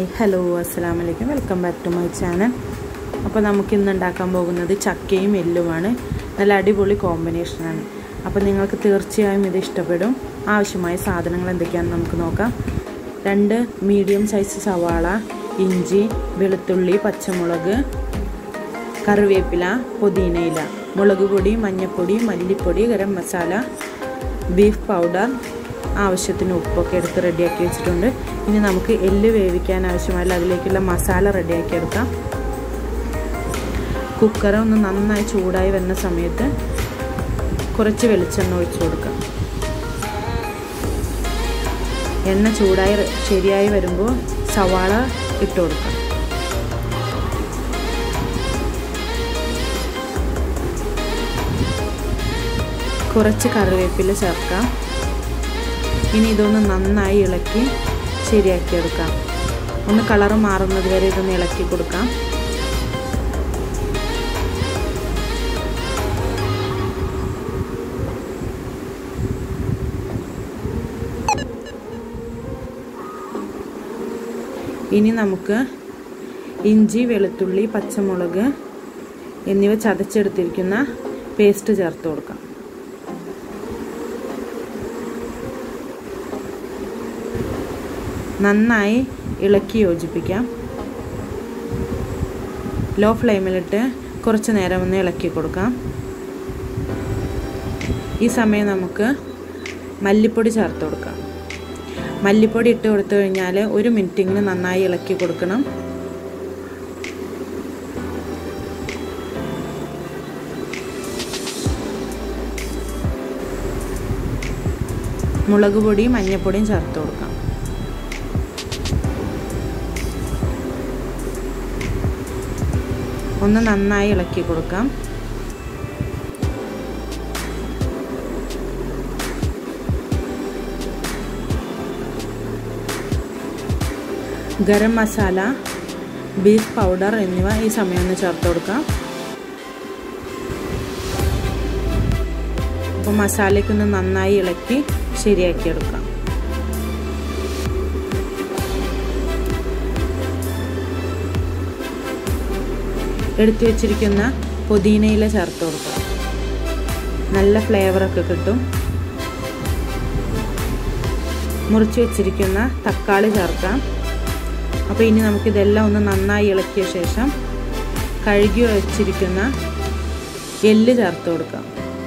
hi hello അസ്സാം വലൈക്കും welcome back to my channel അപ്പോൾ നമുക്ക് ഇന്ന് ഉണ്ടാക്കാൻ പോകുന്നത് ചക്കയും എല്ലുമാണ് നല്ല അടിപൊളി കോമ്പിനേഷനാണ് അപ്പോൾ നിങ്ങൾക്ക് തീർച്ചയായും ഇത് ഇഷ്ടപ്പെടും ആവശ്യമായ സാധനങ്ങൾ എന്തൊക്കെയാണെന്ന് നമുക്ക് നോക്കാം രണ്ട് മീഡിയം സൈസ് സവാള ഇഞ്ചി വെളുത്തുള്ളി പച്ചമുളക് കറിവേപ്പില പുതിനയില മുളക് പൊടി മഞ്ഞൾപ്പൊടി മല്ലിപ്പൊടി ഗരം മസാല ബീഫ് പൗഡർ ആവശ്യത്തിന് ഉപ്പൊക്കെ എടുത്ത് റെഡിയാക്കി വെച്ചിട്ടുണ്ട് ഇനി നമുക്ക് എല്ല് വേവിക്കാൻ ആവശ്യമായുള്ള അതിലേക്കുള്ള മസാല റെഡിയാക്കി എടുക്കാം കുക്കർ ഒന്ന് നന്നായി ചൂടായി വരുന്ന സമയത്ത് കുറച്ച് വെളിച്ചെണ്ണ ഒഴിച്ചു കൊടുക്കാം എണ്ണ ചൂടായി ശരിയായി വരുമ്പോൾ സവാള ഇട്ട് കൊടുക്കാം കുറച്ച് കറിവേപ്പില ചേർക്കാം ഇനി ഇതൊന്ന് നന്നായി ഇളക്കി ശരിയാക്കിയെടുക്കാം ഒന്ന് കളറ് മാറുന്നത് വരെ ഇതൊന്ന് ഇളക്കി കൊടുക്കാം ഇനി നമുക്ക് ഇഞ്ചി വെളുത്തുള്ളി പച്ചമുളക് എന്നിവ ചതച്ചെടുത്തിരിക്കുന്ന പേസ്റ്റ് ചേർത്ത് കൊടുക്കാം നന്നായി ഇളക്കി യോജിപ്പിക്കാം ലോ ഫ്ലെയിമിലിട്ട് കുറച്ച് നേരം ഒന്ന് ഇളക്കി കൊടുക്കാം ഈ സമയം നമുക്ക് മല്ലിപ്പൊടി ചേർത്ത് കൊടുക്കാം മല്ലിപ്പൊടി ഇട്ട് കൊടുത്തു കഴിഞ്ഞാൽ ഒരു മിനിറ്റിങ്ങിന് നന്നായി ഇളക്കി കൊടുക്കണം മുളക് പൊടിയും മഞ്ഞൾപ്പൊടിയും ചേർത്ത് കൊടുക്കാം ഒന്ന് നന്നായി ഇളക്കി കൊടുക്കാം ഗരം മസാല ബീഫ് പൗഡർ എന്നിവ ഈ സമയം ഒന്ന് ചേർത്ത് കൊടുക്കാം അപ്പോൾ മസാലയ്ക്കൊന്ന് നന്നായി ഇളക്കി ശരിയാക്കിയെടുക്കാം എടുത്തു വെച്ചിരിക്കുന്ന പുതിനയില ചേർത്ത് കൊടുക്കാം നല്ല ഫ്ലേവറൊക്കെ കിട്ടും മുറിച്ച് വെച്ചിരിക്കുന്ന തക്കാളി ചേർക്കാം അപ്പോൾ ഇനി നമുക്കിതെല്ലാം ഒന്ന് നന്നായി ഇളക്കിയ ശേഷം കഴുകി വെച്ചിരിക്കുന്ന എല്ല് ചേർത്ത് കൊടുക്കാം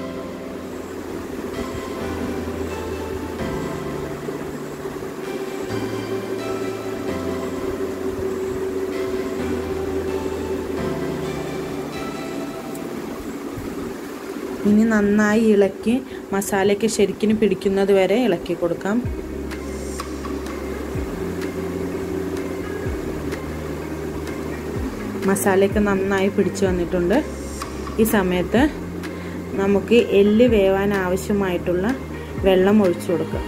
ഇനി നന്നായി ഇളക്കി മസാലയ്ക്ക് ശരിക്കും പിടിക്കുന്നത് വരെ ഇളക്കി കൊടുക്കാം മസാലയൊക്കെ നന്നായി പിടിച്ചു വന്നിട്ടുണ്ട് ഈ സമയത്ത് നമുക്ക് എല്ല് വേവാൻ ആവശ്യമായിട്ടുള്ള വെള്ളം ഒഴിച്ചു കൊടുക്കാം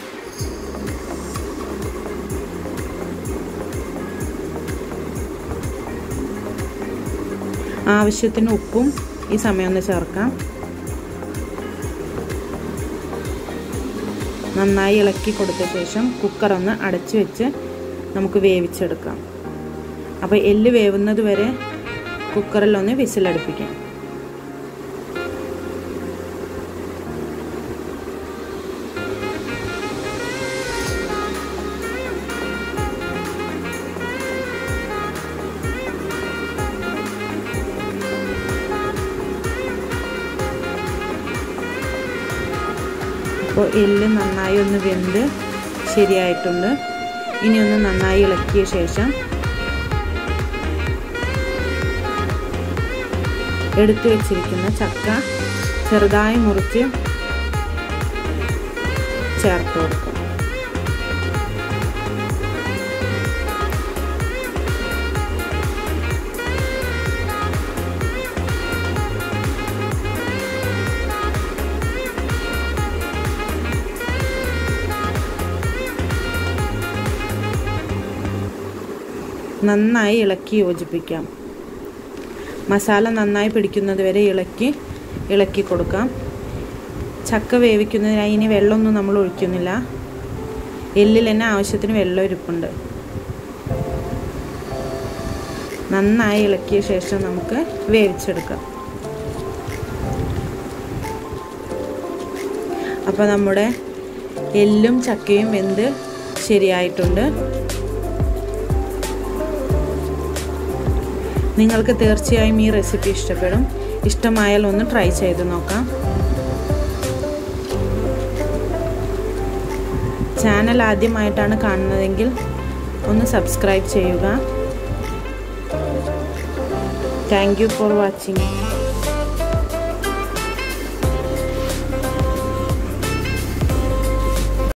ആവശ്യത്തിന് ഉപ്പും ഈ സമയം ഒന്ന് ചേർക്കാം നന്നായി ഇളക്കി കൊടുത്ത ശേഷം കുക്കർ ഒന്ന് അടച്ചു വെച്ച് നമുക്ക് വേവിച്ചെടുക്കാം അപ്പോൾ എല്ല് വേവുന്നത് വരെ കുക്കറിലൊന്ന് വിസിലടുപ്പിക്കാം അപ്പോൾ എല്ല് നന്നായി ഒന്ന് വെന്ത് ശരിയായിട്ടുണ്ട് ഇനി ഒന്ന് നന്നായി ഇളക്കിയ ശേഷം എടുത്തു വെച്ചിരിക്കുന്ന ചക്ക ചെറുതായി മുറിച്ച് ചേർത്ത് കൊടുക്കും നന്നായി ഇളക്കി യോജിപ്പിക്കാം മസാല നന്നായി പിടിക്കുന്നത് വരെ ഇളക്കി ഇളക്കി കൊടുക്കാം ചക്ക വേവിക്കുന്നതിനായി ഇനി വെള്ളമൊന്നും നമ്മൾ ഒഴിക്കുന്നില്ല എല്ലിൽ തന്നെ ആവശ്യത്തിന് വെള്ളം ഇരിപ്പുണ്ട് നന്നായി ഇളക്കിയ ശേഷം നമുക്ക് വേവിച്ചെടുക്കാം അപ്പോൾ നമ്മുടെ എല്ലും ചക്കയും വെന്ത് ശരിയായിട്ടുണ്ട് നിങ്ങൾക്ക് തീർച്ചയായും ഈ റെസിപ്പി ഇഷ്ടപ്പെടും ഇഷ്ടമായാൽ ഒന്ന് ട്രൈ ചെയ്ത് നോക്കാം ചാനൽ ആദ്യമായിട്ടാണ് കാണുന്നതെങ്കിൽ ഒന്ന് സബ്സ്ക്രൈബ് ചെയ്യുക താങ്ക് യു ഫോർ വാച്ചിങ്